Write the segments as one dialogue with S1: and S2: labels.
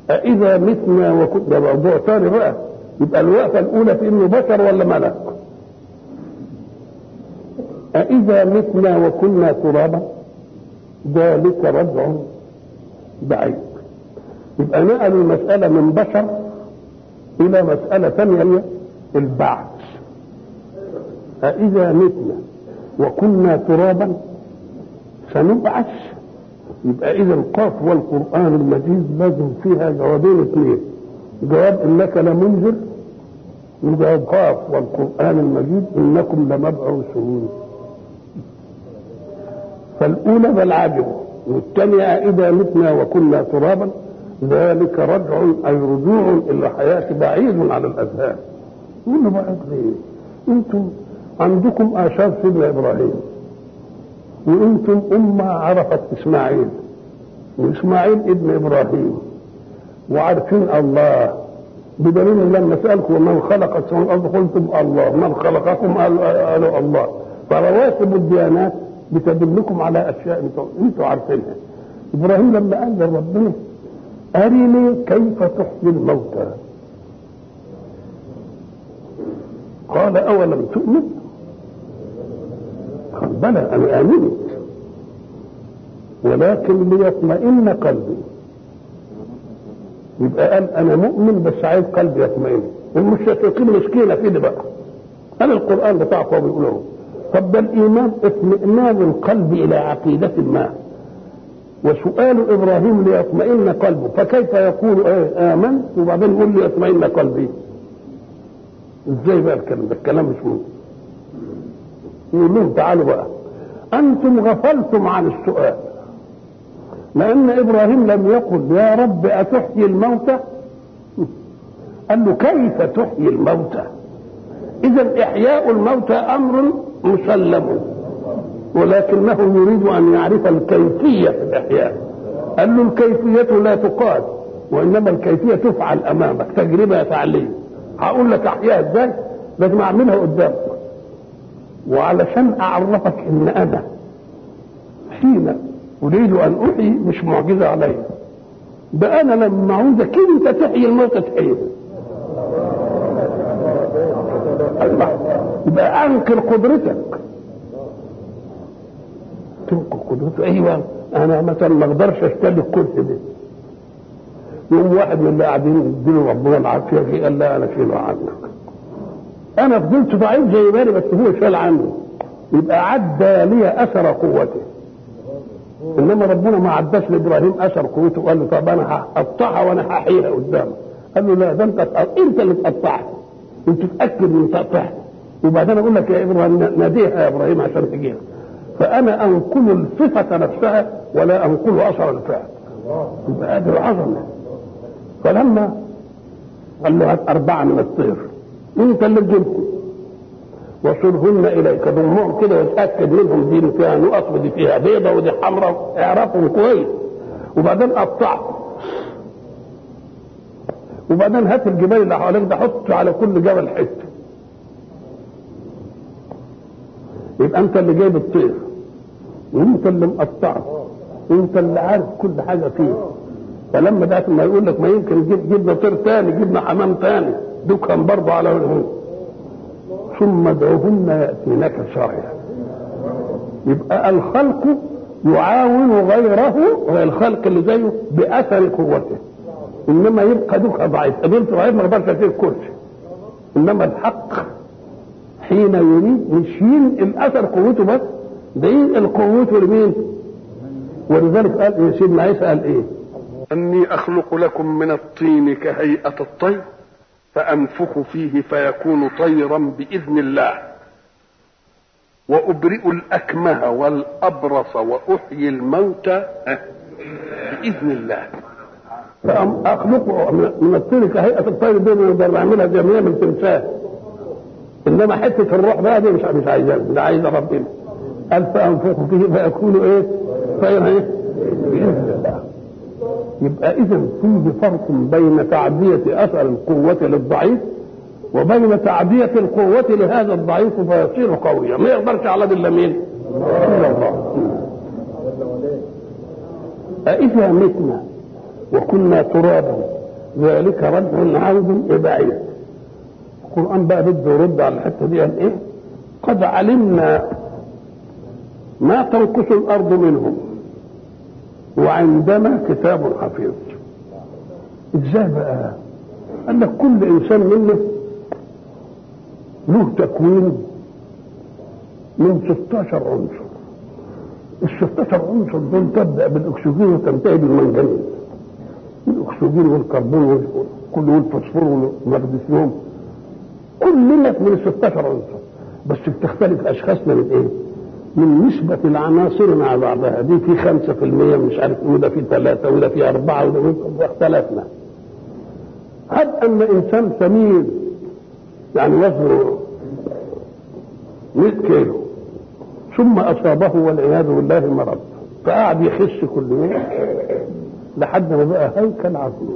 S1: أإذا متنا وكنا ده موضوع ثاني بقى يبقى الوقفة الأولى في إنه بشر ولا ملك؟ أإذا متنا وكنا ترابا ذلك رجع بعيد يبقى نقلوا المسألة من بشر إلى مسألة ثانية البعث أإذا متنا وكنا ترابا سنبعث يبقى إذا القاف والقرآن المجيد لازم فيها جوابين اثنين جواب إنك لمنذر وجواب قاف والقرآن المجيد إنكم لمبعوثون فالأولى بل عاجب والثانية إذا متنا وكنا ترابا ذلك رجع أي رجوع إلى الحياة بعيد عن الأذهان يقول له بعد ليه؟ أنتم عندكم آثار سيدنا إبراهيم وأنتم أمة عرفت إسماعيل وإسماعيل ابن إبراهيم وعارفين الله بدليل لما سألكم من خلق السماء والأرض قلتم الله من خلقكم قالوا, قالوا الله فرواتب الديانات بتدلكم على أشياء أنتم عارفينها إبراهيم لما قال لربنا أرني كيف تحيي الموتى قال أولم تؤمن قال بلى أنا آمنت ولكن ليطمئن قلبي يبقى قال أنا مؤمن بس عايز قلبي يطمئن والمشركين مسكينة في دي بقى أنا القرآن بتاعكم بيقولوا طب ده الإيمان اطمئنان القلب إلى عقيدة ما وسؤال ابراهيم ليطمئن قلبه فكيف يقول ايه امنت وبعدين يقول ليطمئن قلبي ازاي بقى الكلام ده الكلام مش ممكن يقول لهم تعالوا بقى انتم غفلتم عن السؤال لان ابراهيم لم يقل يا رب اتحيي الموتى قال له كيف تحيي الموتى اذا احياء الموتى امر مسلم ولكنه يريد ان يعرف الكيفيه في الاحياء قال له الكيفيه لا تقال وانما الكيفيه تفعل امامك تجربه فعليه هقول لك احياء ازاي لازم اعملها قدامك وعلشان اعرفك ان انا حين اريد ان احيي مش معجزه عليا ده انا لما عاوزك انت تحيي الموت تحييه يبقى انكر قدرتك تنكر قدرته ايوه انا مثلا ما اقدرش اشتري الكرسي ده يوم واحد من اللي قاعدين يديله ربنا العافيه فيه قال لا انا شيله عنك انا فضلت ضعيف زي مالي بس هو شال عني يبقى عدى لي اثر قوته انما ربنا ما عداش لابراهيم اثر قوته وقال له طب انا هقطعها وانا هحييها قدامك قال له لا ده انت انت اللي تقطعها انت تتاكد من تقطعها وبعدين اقول لك يا ابراهيم ناديها يا ابراهيم عشان تجيها فانا انقل الصفه نفسها ولا انقل اثر الفعل يبقى ادي العظمه فلما قال له هات اربعه من الطير انت اللي تجيبهم وصرهن اليك ضمهم كده وتاكد منهم دي فيها نقط ودي فيها بيضه ودي حمراء اعرفهم كويس وبعدين قطعهم وبعدين هات الجبال اللي حواليك ده حط على كل جبل حته يبقى انت اللي جايب الطير وانت اللي مقطعه وانت اللي عارف كل حاجه فيه فلما ده ما يقول لك ما يمكن جيب جبنا طير تاني جبنا حمام تاني دكان برضه على وجهه ثم ادعوهن ياتينك شرعا يبقى الخلق يعاون غيره غير الخلق اللي زيه باثر قوته انما يبقى دوك ضعيف قبلت ضعيف ما اقدرش اشيل كرسي انما الحق حين يريد يشيل الاثر قوته بس ده ينقل قوته لمين؟ ولذلك قال سيدنا عيسى قال ايه؟
S2: اني اخلق لكم من الطين كهيئه الطير فانفخ فيه فيكون طيرا باذن الله وابرئ الاكمه والابرص واحيي الموتى باذن الله
S1: فاخلقه من الطين كهيئه الطير دي نقدر نعملها زي ما نعمل تمثال انما حته الروح بقى دي مش مش عايزها ده عايزه ربنا قال فانفخ فيه فيكون ايه؟ طير ايه؟ باذن الله يبقى اذا فيه فرق بين تعدية اثر القوة للضعيف وبين تعدية القوة لهذا الضعيف فيصير قويا ما يقدرش على الا مين؟ الا الله أإذا متنا وكنا ترابا ذلك رجل عود بعيد القرآن بقى بده يرد على الحتة دي قال إيه؟ قد علمنا ما تنقص الأرض منهم وعندنا كتاب حفيظ ازاي بقى؟ قال لك كل انسان منا له تكوين من 16 عنصر ال 16 عنصر دول تبدا بالاكسجين وتنتهي بالمنجنيز الاكسجين والكربون والكل والفوسفور والمغنيسيوم كلنا من ال 16 عنصر بس بتختلف اشخاصنا من ايه؟ من نسبة العناصر مع بعضها دي في خمسة في المية مش عارف وده في ثلاثة وده في أربعة وده اختلفنا هب أن إنسان سمين يعني وزنه 100 كيلو ثم أصابه والعياذ بالله مرض فقعد يخس كل يوم لحد ما بقى هيكل عظيم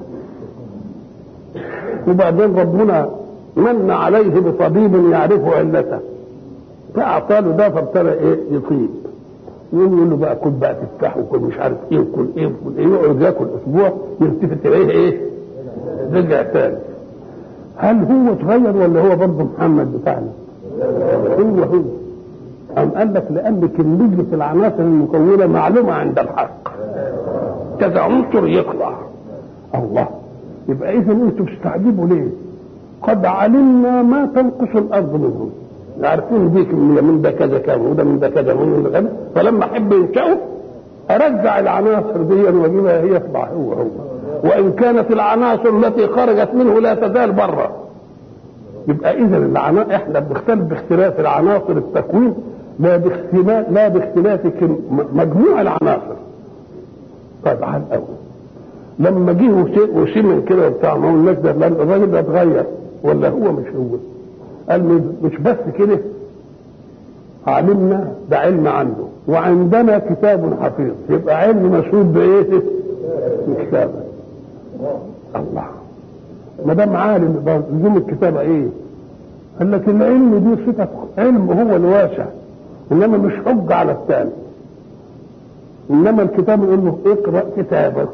S1: وبعدين ربنا من عليه بطبيب يعرف علته فاعطى له ده فابتدى ايه يطيب يقوم يقول له بقى كل بقى تفتح وكل مش عارف ايه وكل ايه وكل ايه يقعد ياكل اسبوع يلتفت اليه ايه رجع تاني هل هو اتغير ولا هو برضه محمد بتاعنا؟ هو هو أم قال لك لأن كمية العناصر المكونة معلومة عند الحق كذا عنصر يطلع الله يبقى إذا أنتم تستعجبوا ليه؟ قد علمنا ما تنقص الأرض منهم عارفين دي كمية من ده كذا كذا وده من ده كذا ومن ده كذا فلما أحب ينشأوا أرجع العناصر دي وأجيبها هي يطلع هو هو وإن كانت العناصر التي خرجت منه لا تزال بره يبقى إذا العناصر إحنا بنختلف باختلاف العناصر التكوين لا باختلاف لا باختلاف مجموع العناصر طيب على الأول لما جه وسمن كده وبتاع ما قلناش ده الراجل ده اتغير ولا هو مش هو قال مش بس كده علمنا ده علم عنده وعندنا كتاب حفيظ يبقى علم مشهود بايه؟ بكتابه الله ما دام عالم لزوم الكتابه ايه؟ قال لك العلم دي صفه علم هو الواسع انما مش حجه على الثاني انما الكتاب يقول له اقرا كتابك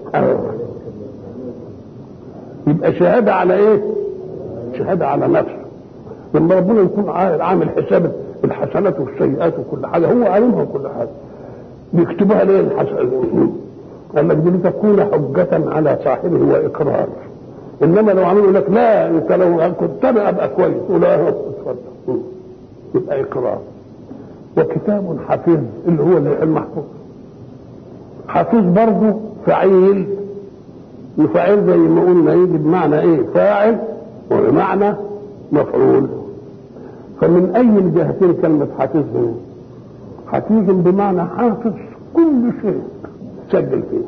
S1: يبقى شهاده على ايه؟ شهاده على نفسه لما ربنا يكون عامل حساب الحسنات والسيئات وكل حاجه هو عالمها وكل حاجه بيكتبها ليه الحسنات قال لك دي لتكون حجة على صاحبه وإقرار إنما لو عملوا لك لا أنت لو كنت أنا أبقى كويس ولا اتفضل يبقى إقرار وكتاب حفيظ اللي هو المحفوظ حفيظ برضه فعيل وفاعل زي ما قلنا يجي بمعنى ايه فاعل وبمعنى مفعول فمن اي الجهتين كلمة حفيظ حفيظ بمعنى حافظ كل شيء سجل فيه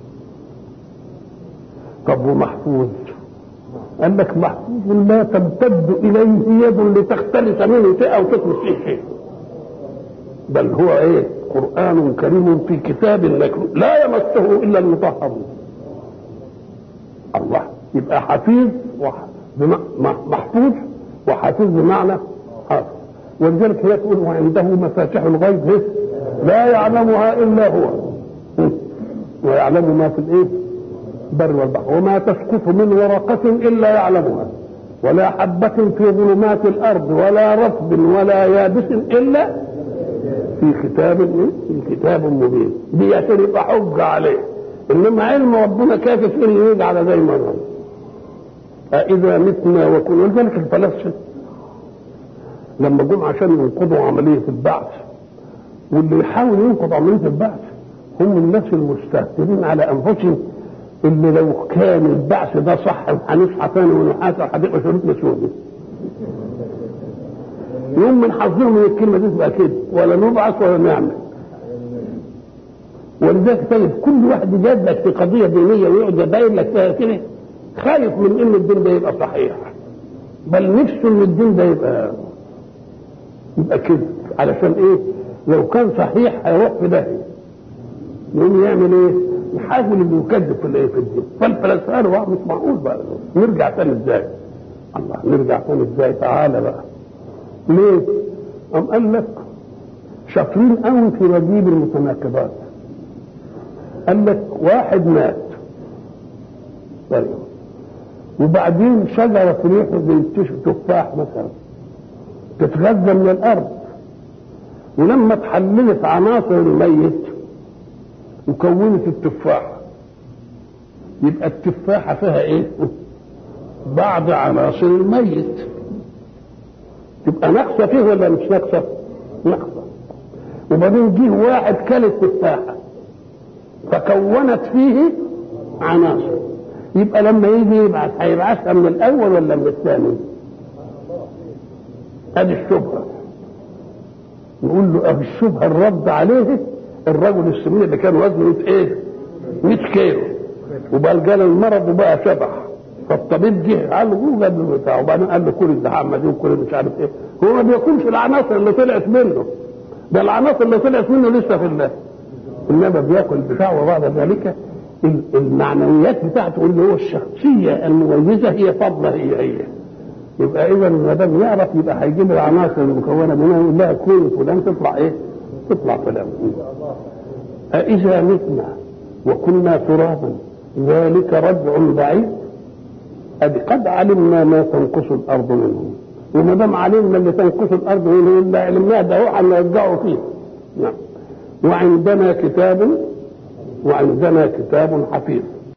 S1: طب ومحفوظ قال لك محفوظ لا تمتد اليه يد لتختلس منه شيء او تطلب فيه شيء بل هو ايه قران كريم في كتاب مكنون لا يمسه الا المطهرون الله يبقى حفيظ محفوظ وحفيظ بمعنى حافظ ولذلك هي تقول وعنده مفاتيح الغيب لا يعلمها الا هو ويعلم ما في الايه بر والبحر وما تسقط من ورقة إلا يعلمها ولا حبة في ظلمات الأرض ولا رطب ولا يابس إلا في كتاب في كتاب مبين دي يبقى حجة عليه إنما علم ربنا كافف إنه يجعل زي ما هو أإذا متنا وكنا ولذلك الفلاسفة لما جم عشان ينقضوا عملية البعث واللي يحاول ينقض عملية البعث هم الناس المستهترين على أنفسهم اللي لو كان البعث ده صح هنصحى تاني ونحاسب هتبقى شروطنا سودة يوم من حظهم من الكلمة دي تبقى كده ولا نبعث ولا نعمل ولذلك طيب كل واحد يجاد لك في قضية دينية ويقعد يبين لك فيها كده خايف من ان الدين ده يبقى صحيح بل نفسه ان الدين ده يبقى يبقى كده علشان ايه لو كان صحيح هيروح في داهيه يقوم يعمل ايه يحاول انه يكذب في الايه في الدين فالفلاسفه قالوا مش معقول بقى نرجع تاني ازاي الله نرجع تاني ازاي تعالى بقى ليه قام قال لك شاطرين قوي في رجيب المتناقضات قال لك واحد مات طيب وبعدين شجرة ريحه زي التفاح مثلا تتغذى من الأرض ولما اتحللت عناصر الميت وكونت التفاح يبقى التفاحة فيها ايه؟ بعض عناصر الميت تبقى ناقصة فيه ولا مش ناقصة؟ ناقصة وبعدين جه واحد كل التفاحة فكونت فيه عناصر يبقى لما يجي يبعث هيبعثها من الأول ولا من الثاني؟ ادي الشبهة نقول له ابي الشبهة الرد عليه الرجل السمين اللي كان وزنه ايه؟ 100 كيلو وبقى جاله المرض وبقى شبح فالطبيب جه قال له جاب له بتاع وبعدين قال له كل الزحام دي وكل مش عارف ايه هو ما بياكلش العناصر اللي طلعت منه ده العناصر اللي طلعت منه لسه في الله انما بياكل بتاع وبعد ذلك المعنويات بتاعته اللي هو الشخصيه المميزه هي فضله هي هي يبقى اذا ما دام يعرف يبقى هيجيب العناصر المكونه منها يقول لها كون فلان تطلع ايه؟ تطلع فلان أإذا متنا وكنا ترابا ذلك رجع بعيد أدي قد علمنا ما تنقص الأرض منهم وما دام علمنا اللي تنقص الأرض منهم إلا علمناه ده هو هنرجعه فيه نعم وعندنا كتاب وعندنا كتاب حفيظ